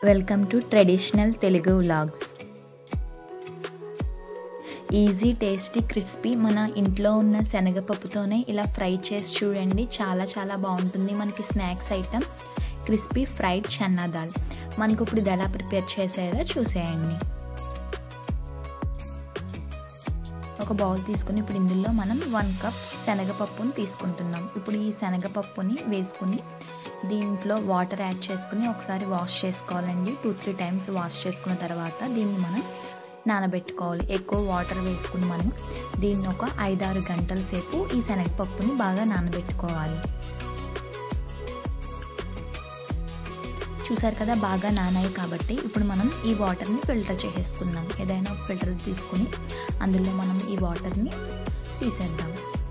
welcome to traditional Telugu vlogs easy tasty crispy మన ఇంట్లో ఉన్న శనగపప్పుతోనే ఇలా ఫ్రై చేసి చూడండి చాలా చాలా బాగుంటుంది మనకి snacks item crispy fried chana dal మనకు ఇప్పుడు ఇది ఎలా ప్రిపేర్ చేసేదో చూసేయండి ఒక బౌల్ తీసుకుని ఇప్పుడు ఇందులో మనం వన్ కప్ శనగపప్పుని తీసుకుంటున్నాం ఇప్పుడు ఈ శనగపప్పుని వేసుకుని దీంట్లో వాటర్ యాడ్ చేసుకుని ఒకసారి వాష్ చేసుకోవాలండి టూ త్రీ టైమ్స్ వాష్ చేసుకున్న తర్వాత దీన్ని మనం నానబెట్టుకోవాలి ఎక్కువ వాటర్ వేసుకుని మనం దీన్ని ఒక ఐదారు గంటల సేపు ఈ శనగపప్పుని బాగా నానబెట్టుకోవాలి చూసారు కదా బాగా నానాయి కాబట్టి ఇప్పుడు మనం ఈ వాటర్ని ఫిల్టర్ చేసేసుకుందాం ఏదైనా ఒక ఫిల్టర్ తీసుకుని అందులో మనం ఈ వాటర్ని తీసేద్దాం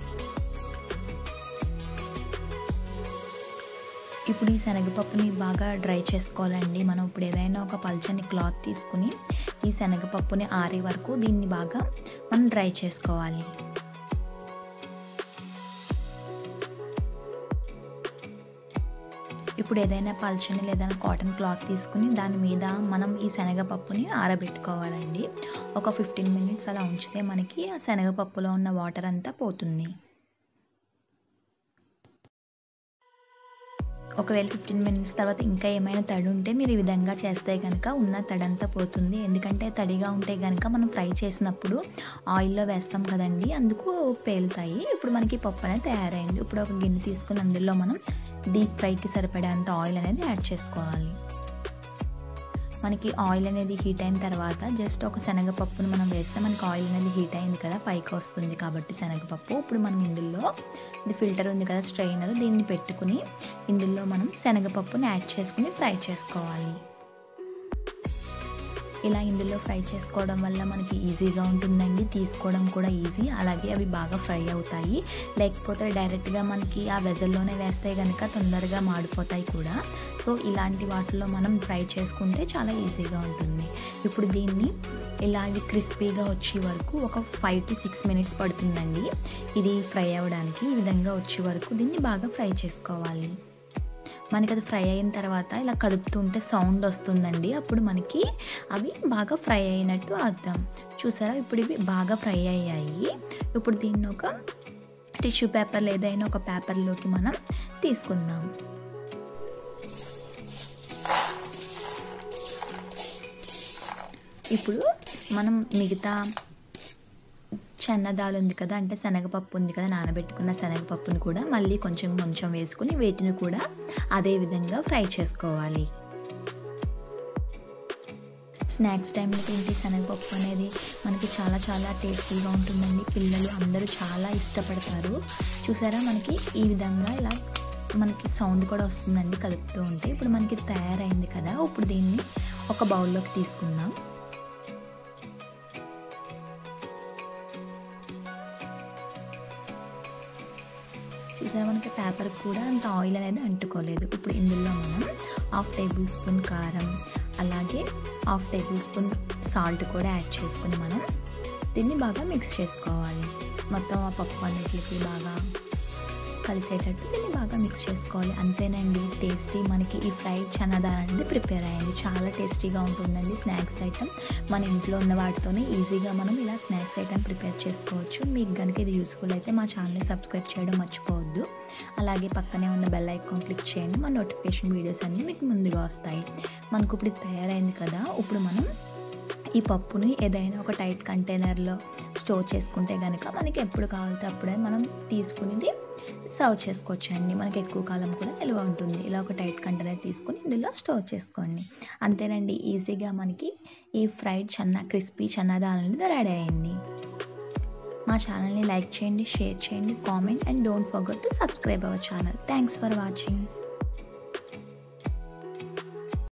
ఇప్పుడు ఈ శనగపప్పుని బాగా డ్రై చేసుకోవాలండి మనం ఇప్పుడు ఏదైనా ఒక పల్చని క్లాత్ తీసుకుని ఈ శనగపప్పుని ఆరే వరకు దీన్ని బాగా మనం డ్రై చేసుకోవాలి ఇప్పుడు ఏదైనా పల్చని లేదా కాటన్ క్లాత్ తీసుకుని దాని మీద మనం ఈ శనగపప్పుని ఆరబెట్టుకోవాలండి ఒక ఫిఫ్టీన్ మినిట్స్ అలా ఉంచితే మనకి ఆ శనగపప్పులో ఉన్న వాటర్ అంతా పోతుంది ఒకవేళ ఫిఫ్టీన్ మినిట్స్ తర్వాత ఇంకా ఏమైనా తడి ఉంటే మీరు ఈ విధంగా చేస్తే కనుక ఉన్న తడంతా పోతుంది ఎందుకంటే తడిగా ఉంటే కనుక మనం ఫ్రై చేసినప్పుడు ఆయిల్లో వేస్తాం కదండి అందుకు పేలుతాయి ఇప్పుడు మనకి పప్పు అనేది తయారైంది ఇప్పుడు ఒక గిన్నె తీసుకుని అందులో మనం డీప్ ఫ్రైకి సరిపడేంత ఆయిల్ అనేది యాడ్ చేసుకోవాలి మనకి ఆయిల్ అనేది హీట్ అయిన తర్వాత జస్ట్ ఒక శనగపప్పును మనం వేస్తే మనకి ఆయిల్ అనేది హీట్ అయింది కదా పైకి వస్తుంది కాబట్టి శనగపప్పు ఇప్పుడు మనం ఇందులో ఇది ఫిల్టర్ ఉంది కదా స్ట్రైనర్ దీన్ని పెట్టుకుని ఇందులో మనం శనగపప్పుని యాడ్ చేసుకుని ఫ్రై చేసుకోవాలి ఇలా ఇందులో ఫ్రై చేసుకోవడం వల్ల మనకి ఈజీగా ఉంటుందండి తీసుకోవడం కూడా ఈజీ అలాగే అవి బాగా ఫ్రై అవుతాయి లేకపోతే డైరెక్ట్గా మనకి ఆ వెజల్లోనే వేస్తే కనుక తొందరగా మాడిపోతాయి కూడా సో ఇలాంటి వాటిలో మనం ఫ్రై చేసుకుంటే చాలా ఈజీగా ఉంటుంది ఇప్పుడు దీన్ని ఇలా ఇది క్రిస్పీగా వచ్చే వరకు ఒక ఫైవ్ టు సిక్స్ మినిట్స్ పడుతుందండి ఇది ఫ్రై అవ్వడానికి ఈ విధంగా వచ్చే వరకు దీన్ని బాగా ఫ్రై చేసుకోవాలి మనకి అది ఫ్రై అయిన తర్వాత ఇలా కదుపుతుంటే సౌండ్ వస్తుందండి అప్పుడు మనకి అవి బాగా ఫ్రై అయినట్టు అర్థం చూసారా ఇప్పుడు ఇవి బాగా ఫ్రై అయ్యాయి ఇప్పుడు దీన్ని ఒక టిష్యూ పేపర్ ఏదైనా ఒక పేపర్లోకి మనం తీసుకుందాం ఇప్పుడు మనం మిగతా చెన్నదాలు ఉంది కదా అంటే శనగపప్పు ఉంది కదా నానబెట్టుకున్న శనగపప్పుని కూడా మళ్ళీ కొంచెం కొంచెం వేసుకుని వీటిని కూడా అదే విధంగా ఫ్రై చేసుకోవాలి స్నాక్స్ టైంలో తింటే శనగపప్పు అనేది మనకి చాలా చాలా టేస్టీగా ఉంటుందండి పిల్లలు అందరూ చాలా ఇష్టపడతారు చూసారా మనకి ఈ విధంగా ఇలా మనకి సౌండ్ కూడా వస్తుందండి కలుపుతూ ఉంటే ఇప్పుడు మనకి తయారైంది కదా ఇప్పుడు దీన్ని ఒక బౌల్లోకి తీసుకుందాం చూసారా మనకి పేపర్ కూడా అంత ఆయిల్ అనేది అంటుకోలేదు ఇప్పుడు ఇందులో మనం హాఫ్ టేబుల్ స్పూన్ కారం అలాగే హాఫ్ టేబుల్ స్పూన్ సాల్ట్ కూడా యాడ్ చేసుకుని మనం దీన్ని బాగా మిక్స్ చేసుకోవాలి మొత్తం ఆ పప్పు అన్నిటికి బాగా కలిసేటట్టు దీన్ని బాగా మిక్స్ చేసుకోవాలి అంతేనండి టేస్టీ మనకి ఈ ఫ్రైడ్ చనాదార్ అనేది ప్రిపేర్ అయ్యింది చాలా టేస్టీగా ఉంటుందండి స్నాక్స్ ఐటమ్ మన ఇంట్లో ఉన్న వాటితోనే ఈజీగా మనం ఇలా స్నాక్స్ ఐటమ్ ప్రిపేర్ చేసుకోవచ్చు మీకు కనుక ఇది యూస్ఫుల్ అయితే మా ఛానల్ని సబ్స్క్రైబ్ చేయడం మర్చిపోవద్దు అలాగే పక్కనే ఉన్న బెల్ ఐకాన్ క్లిక్ చేయండి మా నోటిఫికేషన్ వీడియోస్ అన్నీ మీకు ముందుగా వస్తాయి మనకు ఇప్పుడు తయారైంది కదా ఇప్పుడు మనం ఈ పప్పుని ఏదైనా ఒక టైట్ కంటైనర్లో స్టోర్ చేసుకుంటే కనుక మనకి ఎప్పుడు కావాలితే అప్పుడే మనం తీసుకునేది సర్వ్ చేసుకోవచ్చు అండి మనకి ఎక్కువ కాలం కూడా నిల్వ ఉంటుంది ఇలా ఒక టైట్ కంటైనర్ తీసుకుని ఇందులో స్టోర్ చేసుకోండి అంతేనండి ఈజీగా మనకి ఈ ఫ్రైడ్ చన్నా క్రిస్పీ చన్నాదాల్ అనేది రెడీ అయింది మా ఛానల్ని లైక్ చేయండి షేర్ చేయండి comment and don't forget to subscribe our channel thanks for watching